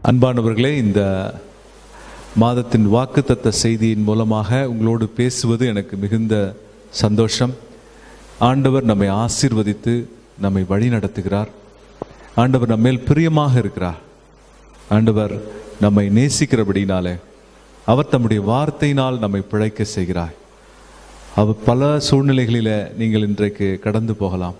அன்பானவர்களே இந்த மாதத்தின் வாக்குத்தத்த செய்தியின் மூலமாக உங்களோடு பேசுவது எனக்கு மிகுந்த சந்தோஷம் ஆண்டவர் நம்மை ஆசீர்வதித்து நம்மை வழி நடத்துகிறார் ஆண்டவர் நம்ம மேல் பிரியமாக இருக்கிறார் ஆண்டவர் நம்மை நேசிக்கிறபடினாலே அவர் தம்முடைய வார்த்தையினால் நம்மை பிழைக்க செய்கிறார் அவர் பல சூழ்நிலைகளில் நீங்கள் இன்றைக்கு கடந்து போகலாம்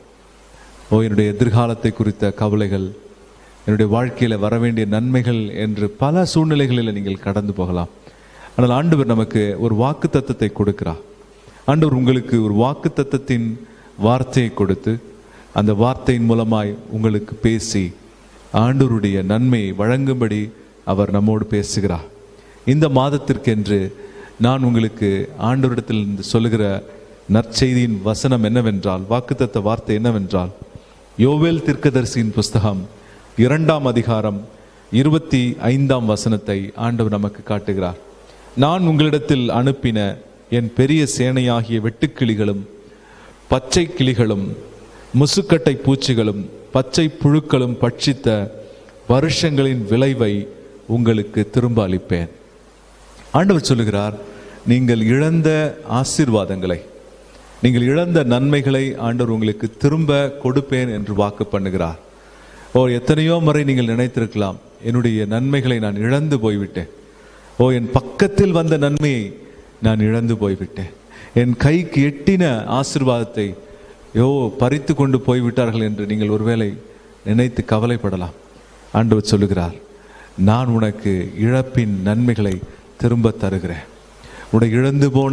ஓ என்னுடைய எதிர்காலத்தை குறித்த கவலைகள் என்னுடைய வாழ்க்கையில் வர வேண்டிய நன்மைகள் என்று பல சூழ்நிலைகளில் நீங்கள் கடந்து போகலாம் ஆனால் ஆண்டவர் நமக்கு ஒரு வாக்கு தத்தத்தை கொடுக்கிறார் ஆண்டவர் உங்களுக்கு ஒரு வாக்கு தத்தத்தின் வார்த்தையை கொடுத்து அந்த வார்த்தையின் மூலமாய் உங்களுக்கு பேசி ஆண்டவருடைய நன்மையை வழங்கும்படி அவர் நம்மோடு பேசுகிறார் இந்த மாதத்திற்கென்று நான் உங்களுக்கு ஆண்டவரிடத்தில் இருந்து சொல்லுகிற நற்செய்தியின் வசனம் என்னவென்றால் வாக்குத்தத்த வார்த்தை என்னவென்றால் யோவேல் தீர்க்கதரிசியின் புஸ்தகம் இரண்டாம் அதிகாரம் இருபத்தி ஐந்தாம் வசனத்தை ஆண்டவர் நமக்கு காட்டுகிறார் நான் உங்களிடத்தில் அனுப்பின என் பெரிய சேனையாகிய வெட்டுக்கிளிகளும் பச்சை கிளிகளும் முசுக்கட்டை பூச்சிகளும் பச்சை புழுக்களும் பட்சித்த வருஷங்களின் விளைவை உங்களுக்கு திரும்ப அளிப்பேன் ஆண்டவர் சொல்லுகிறார் நீங்கள் இழந்த ஆசீர்வாதங்களை நீங்கள் இழந்த நன்மைகளை ஆண்டவர் உங்களுக்கு திரும்ப கொடுப்பேன் என்று வாக்கு பண்ணுகிறார் ஓ எத்தனையோ முறை நீங்கள் நினைத்திருக்கலாம் என்னுடைய நன்மைகளை நான் இழந்து போய்விட்டேன் ஓ என் பக்கத்தில் வந்த நன்மையை நான் இழந்து போய்விட்டேன் என் கைக்கு எட்டின ஆசிர்வாதத்தை யோ பறித்து கொண்டு போய்விட்டார்கள் என்று நீங்கள் ஒருவேளை நினைத்து கவலைப்படலாம் ஆண்டவர் சொல்லுகிறார் நான் உனக்கு இழப்பின் நன்மைகளை திரும்ப தருகிறேன் உன்னை இழந்து போன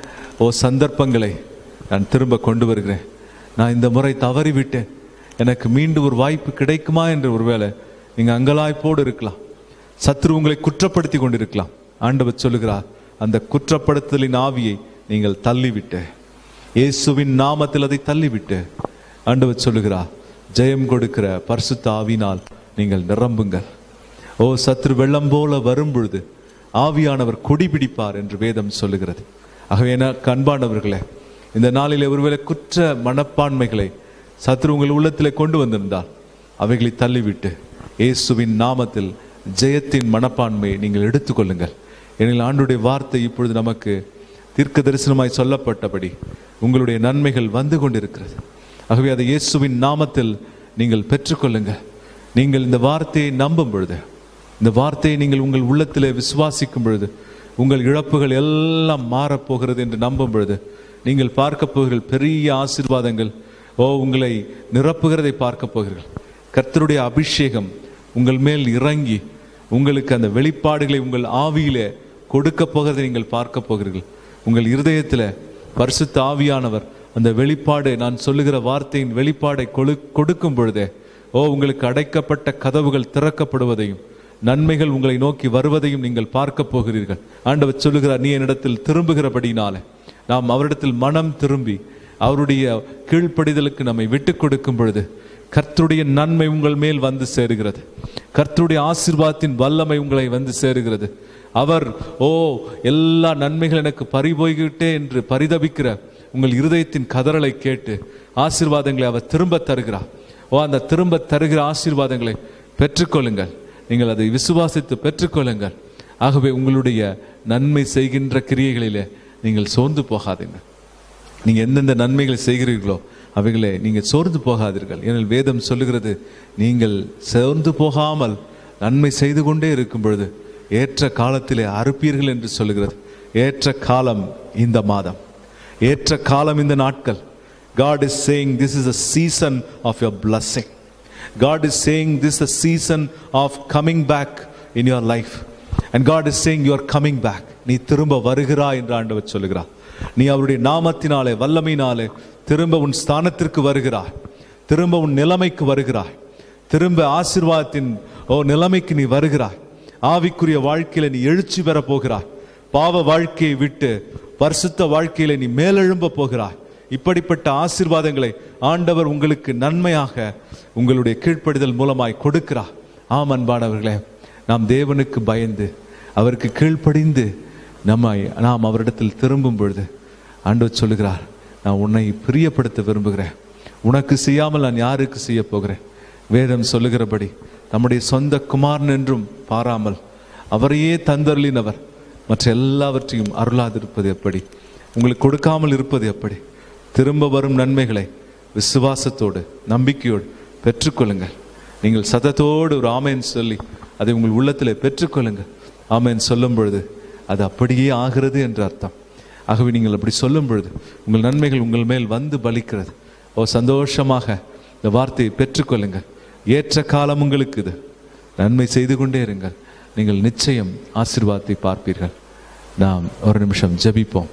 ஓ சந்தர்ப்பங்களை நான் திரும்ப கொண்டு வருகிறேன் நான் இந்த முறை தவறிவிட்டேன் எனக்கு மீண்டும் ஒரு வாய்ப்பு கிடைக்குமா என்று ஒருவேளை நீங்கள் அங்கலாய்ப்போடு இருக்கலாம் சத்ரு உங்களை குற்றப்படுத்தி கொண்டிருக்கலாம் ஆண்டவர் சொல்லுகிறார் அந்த குற்றப்படுத்தலின் ஆவியை நீங்கள் தள்ளிவிட்டு இயேசுவின் நாமத்தில் அதை தள்ளிவிட்டு ஆண்டவர் சொல்லுகிறார் ஜெயம் கொடுக்கிற பரிசுத்த ஆவினால் நீங்கள் நிரம்புங்கள் ஓ சத்ரு வெள்ளம் போல வரும் பொழுது ஆவியானவர் குடிபிடிப்பார் என்று வேதம் சொல்லுகிறது ஆகவே எனக்கு அன்பானவர்களே இந்த நாளிலே ஒருவேளை குற்ற மனப்பான்மைகளை சத்ரு உங்கள் உள்ளத்திலே கொண்டு வந்திருந்தால் அவைகளை தள்ளிவிட்டு இயேசுவின் நாமத்தில் ஜெயத்தின் மனப்பான்மையை நீங்கள் எடுத்துக்கொள்ளுங்கள் எனில் ஆண்டுடைய வார்த்தை இப்பொழுது நமக்கு தீர்க்க தரிசனமாய் சொல்லப்பட்டபடி உங்களுடைய நன்மைகள் வந்து கொண்டிருக்கிறது ஆகவே அதை இயேசுவின் நாமத்தில் நீங்கள் பெற்றுக்கொள்ளுங்கள் நீங்கள் இந்த வார்த்தையை நம்பும் பொழுது இந்த வார்த்தையை நீங்கள் உங்கள் உள்ளத்திலே விசுவாசிக்கும் பொழுது உங்கள் இழப்புகள் எல்லாம் மாறப்போகிறது என்று நம்பும் பொழுது நீங்கள் பார்க்க போகிறீர்கள் பெரிய ஆசீர்வாதங்கள் ஓ உங்களை நிரப்புகிறதை பார்க்க போகிறீர்கள் கர்த்தருடைய அபிஷேகம் உங்கள் மேல் இறங்கி உங்களுக்கு அந்த வெளிப்பாடுகளை உங்கள் ஆவியிலே கொடுக்க போகிறதை நீங்கள் பார்க்க போகிறீர்கள் உங்கள் இருதயத்தில் பரிசுத்த ஆவியானவர் அந்த வெளிப்பாடு நான் சொல்லுகிற வார்த்தையின் வெளிப்பாடை கொடு கொடுக்கும் பொழுதே ஓ உங்களுக்கு அடைக்கப்பட்ட கதவுகள் திறக்கப்படுவதையும் நன்மைகள் உங்களை நோக்கி வருவதையும் நீங்கள் பார்க்க போகிறீர்கள் ஆண்டவர் சொல்லுகிறார் நீ என்னிடத்தில் திரும்புகிறபடினாலே நாம் அவரிடத்தில் மனம் திரும்பி அவருடைய கீழ்ப்படிதலுக்கு நம்மை விட்டு கொடுக்கும் பொழுது கர்த்தருடைய நன்மை உங்கள் மேல் வந்து சேருகிறது கர்த்தருடைய ஆசீர்வாதத்தின் வல்லமை உங்களை வந்து சேருகிறது அவர் ஓ எல்லா நன்மைகள் எனக்கு பறிபோய்கிட்டே என்று பரிதபிக்கிற உங்கள் இருதயத்தின் கதறலை கேட்டு ஆசீர்வாதங்களை அவர் திரும்ப தருகிறார் ஓ அந்த திரும்ப தருகிற ஆசீர்வாதங்களை பெற்றுக்கொள்ளுங்கள் நீங்கள் அதை விசுவாசித்து பெற்றுக்கொள்ளுங்கள் ஆகவே உங்களுடைய நன்மை செய்கின்ற கிரியைகளிலே நீங்கள் சோர்ந்து போகாதீங்க நீங்க எந்தெந்த நன்மைகளை செய்கிறீர்களோ அவைகளை நீங்க சோர்ந்து போகாதீர்கள் ஏனெனில் வேதம் சொல்லுகிறது நீங்கள் சோர்ந்து போகாமல் நன்மை செய்து கொண்டே இருக்கும் பொழுது ஏற்ற காலத்திலே அறுப்பீர்கள் என்று சொல்லுகிறது ஏற்ற காலம் இந்த மாதம் ஏற்ற காலம் இந்த நாட்கள் God is saying this is a season of your blessing. God is saying this is a season of coming back in your life. And God is saying you are coming back. நீ திரும்ப வருகிறாய் என்று ஆண்டவர் சொல்லுகிறார் நீ அவருடைய நாமத்தினாலே வல்லமையினாலே திரும்ப உன் ஸ்தானத்திற்கு வருகிறாய் திரும்ப உன் நிலைமைக்கு வருகிறாய் திரும்ப ஆசீர்வாதத்தின் ஓ நிலைமைக்கு நீ வருகிறாய் ஆவிக்குரிய வாழ்க்கையில நீ எழுச்சி பெற போகிறாய் பாவ வாழ்க்கையை விட்டு பரிசுத்த வாழ்க்கையில நீ மேலெழும்ப போகிறாய் இப்படிப்பட்ட ஆசீர்வாதங்களை ஆண்டவர் உங்களுக்கு நன்மையாக உங்களுடைய கீழ்ப்படிதல் மூலமாய் கொடுக்கிறார் ஆம் அன்பானவர்களே நாம் தேவனுக்கு பயந்து அவருக்கு கீழ்ப்படிந்து நம்மை நாம் அவரிடத்தில் திரும்பும் பொழுது ஆண்டவர் சொல்லுகிறார் நான் உன்னை பிரியப்படுத்த விரும்புகிறேன் உனக்கு செய்யாமல் நான் யாருக்கு செய்ய போகிறேன் வேதம் சொல்லுகிறபடி நம்முடைய சொந்த குமாரன் என்றும் பாராமல் அவரையே தந்தருளினவர் மற்ற எல்லாவற்றையும் அருளாதிருப்பது எப்படி உங்களுக்கு கொடுக்காமல் இருப்பது எப்படி திரும்ப வரும் நன்மைகளை விசுவாசத்தோடு நம்பிக்கையோடு பெற்றுக்கொள்ளுங்கள் நீங்கள் சதத்தோடு ஒரு ஆமேன் சொல்லி அதை உங்கள் உள்ளத்தில் பெற்றுக்கொள்ளுங்கள் ஆமேன் சொல்லும் பொழுது அது அப்படியே ஆகிறது என்று அர்த்தம் ஆகவே நீங்கள் அப்படி சொல்லும் பொழுது உங்கள் நன்மைகள் உங்கள் மேல் வந்து பலிக்கிறது ஓ சந்தோஷமாக இந்த வார்த்தையை பெற்றுக்கொள்ளுங்கள் ஏற்ற காலம் உங்களுக்கு இது நன்மை செய்து கொண்டே இருங்கள் நீங்கள் நிச்சயம் ஆசீர்வாதத்தை பார்ப்பீர்கள் நாம் ஒரு நிமிஷம் ஜெபிப்போம்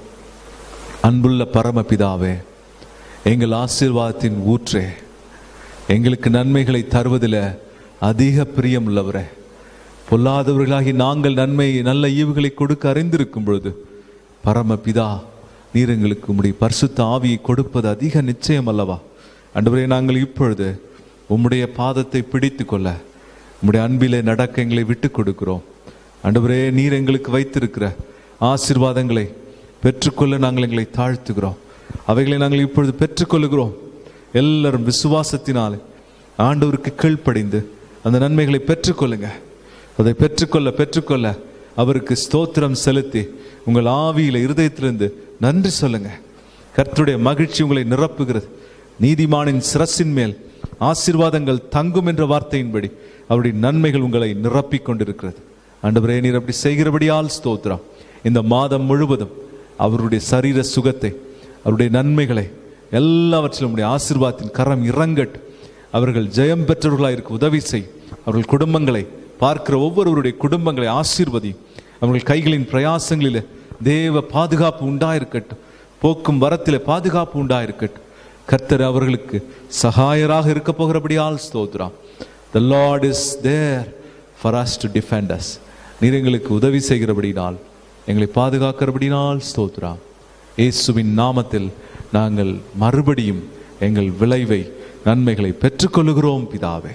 அன்புள்ள பரமபிதாவே எங்கள் ஆசீர்வாதத்தின் ஊற்றே எங்களுக்கு நன்மைகளை தருவதில் அதிக பிரியம் உள்ளவரே பொல்லாதவர்களாகி நாங்கள் நன்மை நல்ல ஈவுகளை கொடுக்க அறிந்திருக்கும் பொழுது பரமபிதா நீர் எங்களுக்கு உம்முடைய பரிசுத்த ஆவியை கொடுப்பது அதிக நிச்சயம் அல்லவா அன்றுவரே நாங்கள் இப்பொழுது உம்முடைய பாதத்தை பிடித்து கொள்ள உம்முடைய அன்பிலே நடக்க எங்களை விட்டு கொடுக்கிறோம் அன்றுவரே நீர் எங்களுக்கு வைத்திருக்கிற ஆசீர்வாதங்களை பெற்றுக்கொள்ள நாங்கள் எங்களை தாழ்த்துகிறோம் அவைகளை நாங்கள் இப்பொழுது பெற்றுக்கொள்கிறோம் எல்லாரும் விசுவாசத்தினாலே ஆண்டவருக்கு கீழ்ப்படிந்து அந்த நன்மைகளை பெற்றுக்கொள்ளுங்க அதை பெற்றுக்கொள்ள பெற்றுக்கொள்ள அவருக்கு ஸ்தோத்திரம் செலுத்தி உங்கள் ஆவியில இருதயத்திலிருந்து நன்றி சொல்லுங்க கர்த்தருடைய மகிழ்ச்சி உங்களை நிரப்புகிறது நீதிமானின் சிரசின் மேல் ஆசீர்வாதங்கள் தங்கும் என்ற வார்த்தையின்படி அவருடைய நன்மைகள் உங்களை நிரப்பிக் கொண்டிருக்கிறது ஆண்டவரே நீர் அப்படி செய்கிறபடியால் ஸ்தோத்திரம் இந்த மாதம் முழுவதும் அவருடைய சரீர சுகத்தை அவருடைய நன்மைகளை எல்லாவற்றிலும் உடைய ஆசீர்வாதத்தின் கரம் இறங்கட்டு அவர்கள் ஜெயம் பெற்றவர்களாக இருக்க உதவி செய் அவர்கள் குடும்பங்களை பார்க்கிற ஒவ்வொருவருடைய குடும்பங்களை ஆசீர்வதி அவர்கள் கைகளின் பிரயாசங்களில் தேவ பாதுகாப்பு உண்டாயிருக்கட்டும் போக்கும் வரத்திலே பாதுகாப்பு உண்டாயிருக்கட்டும் கர்த்தர் அவர்களுக்கு சகாயராக இருக்க போகிறபடியால் ஸ்தோத்ராம் the lord is there for us to defend us நீர் எங்களுக்கு உதவி செய்கிறபடினால் எங்களை பாதுகாக்கிறபடினால் ஸ்தோத்ராம் இயேசுவின் நாமத்தில் நாங்கள் மறுபடியும் எங்கள் விளைவை நன்மைகளை பெற்றுக்கொள்ளுகிறோம் பிதாவே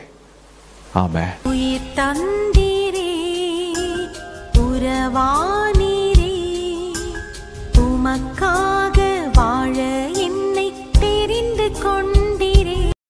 ஆமென் உயிர் தந்தீரே உறவானீரே உமக்காய்